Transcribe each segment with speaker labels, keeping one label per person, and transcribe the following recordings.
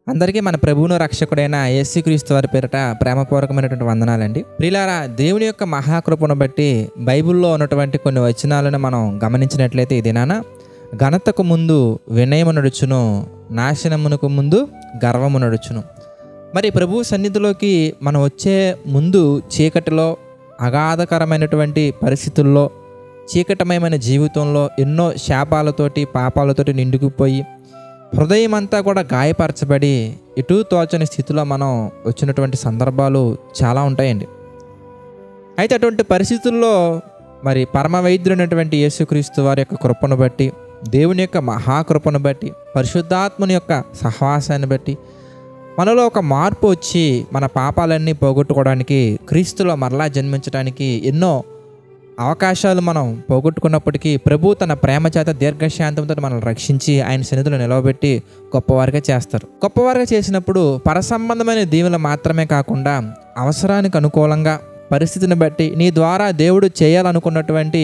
Speaker 1: అందరికీ మన ప్రభువును రక్షకుడైన యేసుక్రీస్తు వారి పేరిట ప్రేమపూర్వకమైనటువంటి వందనాలండి ప్రిలారా దేవుని యొక్క మహాకృపను బట్టి బైబిల్లో ఉన్నటువంటి కొన్ని వచనాలను మనం గమనించినట్లయితే ఈ దినాన ఘనతకు ముందు వినయము నడుచును నాశనమునకు ముందు గర్వము నడుచును మరి ప్రభు సన్నిధిలోకి మనం వచ్చే ముందు చీకటిలో అగాధకరమైనటువంటి పరిస్థితుల్లో చీకటమయమైన జీవితంలో ఎన్నో శాపాలతోటి పాపాలతోటి నిండుకుపోయి హృదయం అంతా కూడా గాయపరచబడి ఇటు తోచని స్థితిలో మనం వచ్చినటువంటి సందర్భాలు చాలా ఉంటాయండి అయితే అటువంటి పరిస్థితుల్లో మరి పరమ వైద్యుడైనటువంటి యేసుక్రీస్తు వారి యొక్క కృపను బట్టి దేవుని యొక్క మహాకృపను బట్టి పరిశుద్ధాత్మని యొక్క సహవాసాన్ని బట్టి మనలో ఒక మార్పు వచ్చి మన పాపాలన్నీ పోగొట్టుకోవడానికి క్రీస్తులో మరలా జన్మించడానికి ఎన్నో అవకాశాలు మనం పోగొట్టుకున్నప్పటికీ ప్రభు తన ప్రేమ చేత దీర్ఘశాంతంతో మనల్ని రక్షించి ఆయన సన్నిధిలో నిలవబెట్టి గొప్పవారిగా చేస్తారు గొప్పవారిగా చేసినప్పుడు పరసంబంధమైన దీవులు మాత్రమే కాకుండా అవసరానికి అనుకూలంగా పరిస్థితిని బట్టి నీ ద్వారా దేవుడు చేయాలనుకున్నటువంటి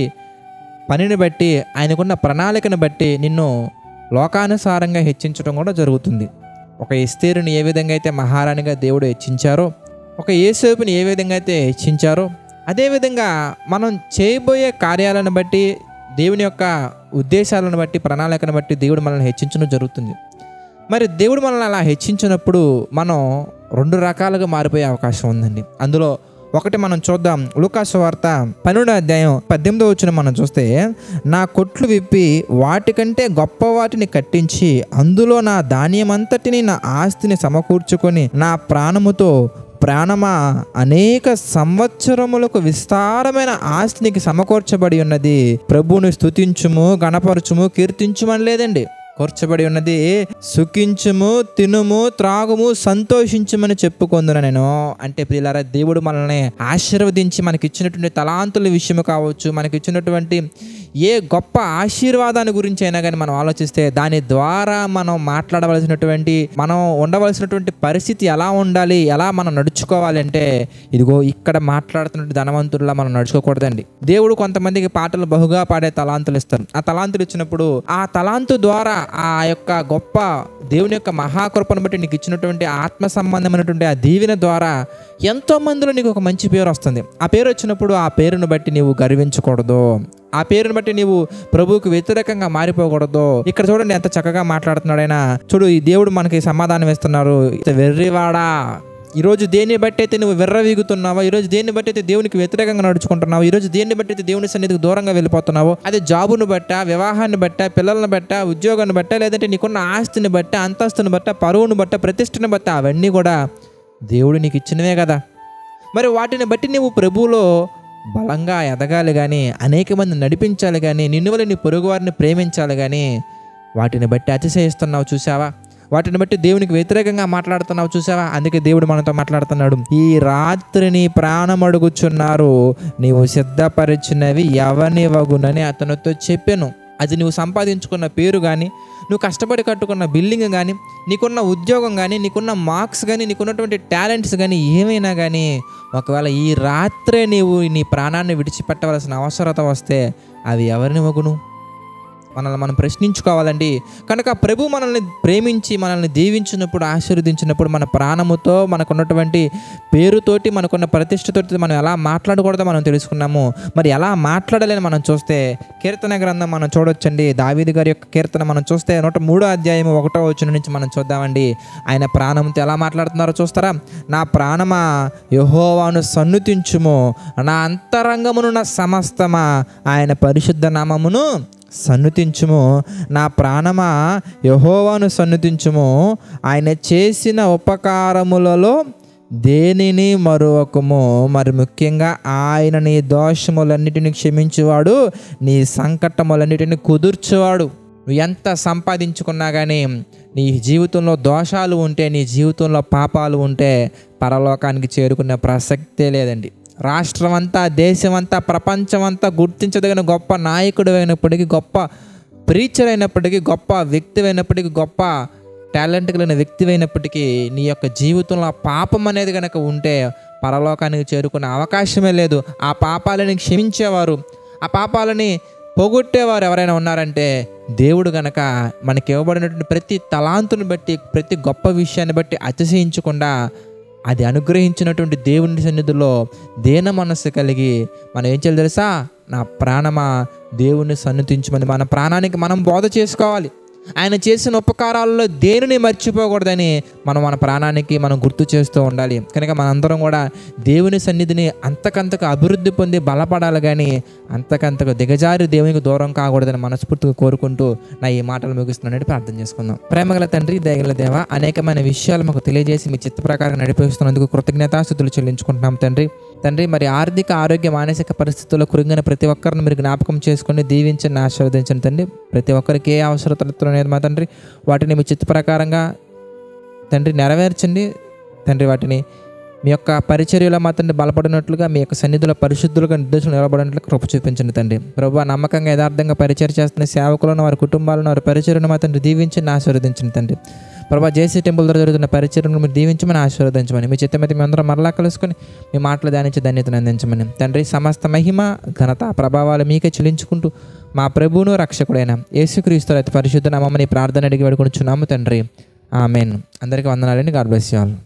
Speaker 1: పనిని బట్టి ఆయనకున్న ప్రణాళికను బట్టి నిన్ను లోకానుసారంగా హెచ్చించడం కూడా జరుగుతుంది ఒక ఎస్తేరుని ఏ విధంగా అయితే మహారాణిగా దేవుడు హెచ్చించారో ఒక ఏసేపుని ఏ విధంగా అయితే హెచ్చించారో అదేవిధంగా మనం చేయబోయే కార్యాలను బట్టి దేవుని యొక్క ఉద్దేశాలను బట్టి ప్రణాళికను బట్టి దేవుడు మనల్ని హెచ్చించడం జరుగుతుంది మరి దేవుడు మనల్ని అలా హెచ్చించినప్పుడు మనం రెండు రకాలుగా మారిపోయే అవకాశం ఉందండి అందులో ఒకటి మనం చూద్దాం లూకాసు వార్త పన్నెండో అధ్యాయం పద్దెనిమిదో వచ్చిన మనం చూస్తే నా కొట్లు విప్పి వాటికంటే గొప్ప వాటిని కట్టించి అందులో నా ధాన్యమంతటిని నా ఆస్తిని సమకూర్చుకొని నా ప్రాణముతో ప్రాణమా అనేక సంవత్సరములకు విస్తారమైన ఆస్తి నీకు సమకూర్చబడి ఉన్నది ప్రభువుని స్తుతించుము గణపరచుము కీర్తించుమని లేదండి కూర్చబడి ఉన్నది సుఖించుము తినుము త్రాగుము సంతోషించుమని చెప్పుకుందున నేను అంటే ప్రియులారా దేవుడు మనల్ని ఆశీర్వదించి మనకి ఇచ్చినటువంటి తలాంతుల విషయం కావచ్చు మనకి ఇచ్చినటువంటి ఏ గొప్ప ఆశీర్వాదాన్ని గురించి అయినా కానీ మనం ఆలోచిస్తే దాని ద్వారా మనం మాట్లాడవలసినటువంటి మనం ఉండవలసినటువంటి పరిస్థితి ఎలా ఉండాలి ఎలా మనం నడుచుకోవాలి అంటే ఇదిగో ఇక్కడ మాట్లాడుతున్నటువంటి ధనవంతుల్లా మనం నడుచుకోకూడదండి దేవుడు కొంతమందికి పాటలు బహుగా పాడే తలాంతులు ఇస్తారు ఆ తలాంతులు ఇచ్చినప్పుడు ఆ తలాంతు ద్వారా ఆ యొక్క గొప్ప దేవుని యొక్క మహాకృపను బట్టి నీకు ఇచ్చినటువంటి ఆత్మ సంబంధమైనటువంటి ఆ దీవెన ద్వారా ఎంతో మందిలో నీకు ఒక మంచి పేరు వస్తుంది ఆ పేరు వచ్చినప్పుడు ఆ పేరును బట్టి నీవు గర్వించకూడదు ఆ పేరును బట్టి నీవు ప్రభువుకు వ్యతిరేకంగా మారిపోకూడదు ఇక్కడ చూడండి ఎంత చక్కగా మాట్లాడుతున్నాడైనా చూడు ఈ దేవుడు మనకి సమాధానం ఇస్తున్నారు వెర్రివాడా ఈరోజు దేన్ని బట్టి అయితే నువ్వు విర్రవీగుతున్నావో ఈరోజు దేన్ని బట్టి అయితే దేవునికి వ్యతిరేకంగా నడుచుకుంటున్నావు ఈరోజు దేన్ని బట్టి అయితే దేవుని సన్నిధికి దూరంగా వెళ్ళిపోతున్నావు అది జాబును బట్ట వివాహాన్ని బట్ట పిల్లలను బట్ట ఉద్యోగాన్ని బట్ట లేదంటే నీకున్న ఆస్తిని బట్ట అంతస్తుని బట్ట పరువును బట్ట ప్రతిష్టని బట్ట అవన్నీ కూడా దేవుడు నీకు ఇచ్చినవే కదా మరి వాటిని బట్టి నువ్వు ప్రభువులో బలంగా ఎదగాలి కానీ అనేక మంది నడిపించాలి కానీ నిన్ను వల్ల నీ పొరుగువారిని ప్రేమించాలి కానీ వాటిని బట్టి అతిశయిస్తున్నావు చూసావా వాటిని బట్టి దేవునికి వ్యతిరేకంగా మాట్లాడుతున్నావు చూసావా అందుకే దేవుడు మనతో మాట్లాడుతున్నాడు ఈ రాత్రి నీ ప్రాణం అడుగుచున్నారు నీవు సిద్ధపరిచినవి ఎవని వగునని అతనితో చెప్పాను అది నువ్వు సంపాదించుకున్న పేరు కానీ నువ్వు కష్టపడి కట్టుకున్న బిల్డింగ్ కానీ నీకున్న ఉద్యోగం కానీ నీకున్న మార్క్స్ కానీ నీకున్నటువంటి టాలెంట్స్ కానీ ఏమైనా కానీ ఒకవేళ ఈ రాత్రే నీవు నీ ప్రాణాన్ని విడిచిపెట్టవలసిన అవసరత వస్తే అవి ఎవరిని వగును మనల్ని మనం ప్రశ్నించుకోవాలండి కనుక ప్రభు మనల్ని ప్రేమించి మనల్ని దీవించినప్పుడు ఆశీర్వదించినప్పుడు మన ప్రాణముతో మనకున్నటువంటి పేరుతోటి మనకున్న ప్రతిష్టతోటి మనం ఎలా మాట్లాడకూడదో మనం తెలుసుకున్నాము మరి ఎలా మాట్లాడాలని మనం చూస్తే కీర్తన గ్రంథం మనం చూడొచ్చండి దావీది గారి యొక్క కీర్తన మనం చూస్తే నూట మూడో అధ్యాయం ఒకటో వచ్చిన నుంచి మనం చూద్దామండి ఆయన ప్రాణంతో ఎలా మాట్లాడుతున్నారో చూస్తారా నా ప్రాణమా యహోవాను సన్నుతించుము నా అంతరంగమును నా సమస్తమా ఆయన పరిశుద్ధ నామమును సన్నుతించుము నా ప్రాణమా యహోవాను సన్నుతించుము ఆయన చేసిన ఉపకారములలో దేనిని మరొకము మరి ముఖ్యంగా ఆయన నీ దోషములన్నిటిని క్షమించువాడు నీ సంకటములన్నిటిని కుదుర్చువాడు నువ్వు ఎంత సంపాదించుకున్నా కానీ నీ జీవితంలో దోషాలు ఉంటే నీ జీవితంలో పాపాలు ఉంటే పరలోకానికి చేరుకునే ప్రసక్తే లేదండి రాష్ట్రం అంతా దేశం అంతా ప్రపంచం అంతా గుర్తించదగిన గొప్ప నాయకుడు అయినప్పటికీ గొప్ప ప్రీచర్ అయినప్పటికీ గొప్ప వ్యక్తి అయినప్పటికీ గొప్ప టాలెంట్ కలిగిన వ్యక్తి అయినప్పటికీ నీ యొక్క జీవితంలో ఆ పాపం అనేది కనుక ఉంటే పరలోకానికి చేరుకునే అవకాశమే లేదు ఆ పాపాలని క్షమించేవారు ఆ పాపాలని పోగొట్టేవారు ఎవరైనా ఉన్నారంటే దేవుడు గనక మనకి ఇవ్వబడినటువంటి ప్రతి తలాంతుని బట్టి ప్రతి గొప్ప విషయాన్ని బట్టి అతిశయించకుండా అది అనుగ్రహించినటువంటి దేవుని సన్నిధిలో దేన మనస్సు కలిగి మనం ఏం చేయాలి తెలుసా నా ప్రాణమా దేవుణ్ణి సన్నిధించమని మన ప్రాణానికి మనం బోధ చేసుకోవాలి ఆయన చేసిన ఉపకారాలలో దేనిని మర్చిపోకూడదని మనం మన ప్రాణానికి మనం గుర్తు చేస్తూ ఉండాలి కనుక మనందరం కూడా దేవుని సన్నిధిని అంతకంతకు అభివృద్ధి పొంది బలపడాలి కానీ అంతకంతకు దిగజారి దేవునికి దూరం కాకూడదని మనస్ఫూర్తిగా కోరుకుంటూ నా ఈ మాటలు ముగిస్తున్నానని ప్రార్థన చేసుకుందాం ప్రేమగల తండ్రి దయగల దేవ అనేకమైన విషయాలు మాకు తెలియజేసి మీ చిత్త ప్రకారం నడిపిస్తున్నందుకు కృతజ్ఞతాస్థుతులు చెల్లించుకుంటున్నాం తండ్రి తండ్రి మరి ఆర్థిక ఆరోగ్య మానసిక పరిస్థితుల్లో కురిగిన ప్రతి ఒక్కరిని మీరు జ్ఞాపకం చేసుకొని దీవించండి ఆశీర్వదించండి తండ్రి ప్రతి ఒక్కరికి ఏ అవసరతలు అనేది మా తండ్రి వాటిని మీ చిత్త ప్రకారంగా తండ్రి నెరవేర్చండి తండ్రి వాటిని మీ యొక్క పరిచర్యలో మా తండ్రి బలపడినట్లుగా మీ యొక్క సన్నిధిలో పరిశుద్ధులుగా నిర్దేశం నిలబడినట్లు కృప చూపించండి తండ్రి ప్రభు నమ్మకంగా యథార్థంగా పరిచయం చేస్తున్న సేవకులను వారి కుటుంబాలను వారి పరిచర్యను మా తండ్రి దీవించండి ఆశీర్వదించండి తండ్రి ప్రభా జేసీ టెంపుల్ దగ్గర జరుగుతున్న పరిచయను మీరు దీవించమని ఆశీర్వదించమని మీ చిత్తమైతే మీ అందరం మరలా కలుసుకొని మీ మాటలు ధ్యానించి ధన్యతను అందించమని తండ్రి సమస్త మహిమ ఘనత ప్రభావాలు మీకే చెల్లించుకుంటూ మా ప్రభువును రక్షకుడైన యేసుక్రీస్తు అతి పరిశుద్ధ నామని ప్రార్థన అడిగి వేడుకొనిచున్నాము తండ్రి ఆమెన్ అందరికీ వందనాలండి గాడ్ బ్లెస్ యూ ఆల్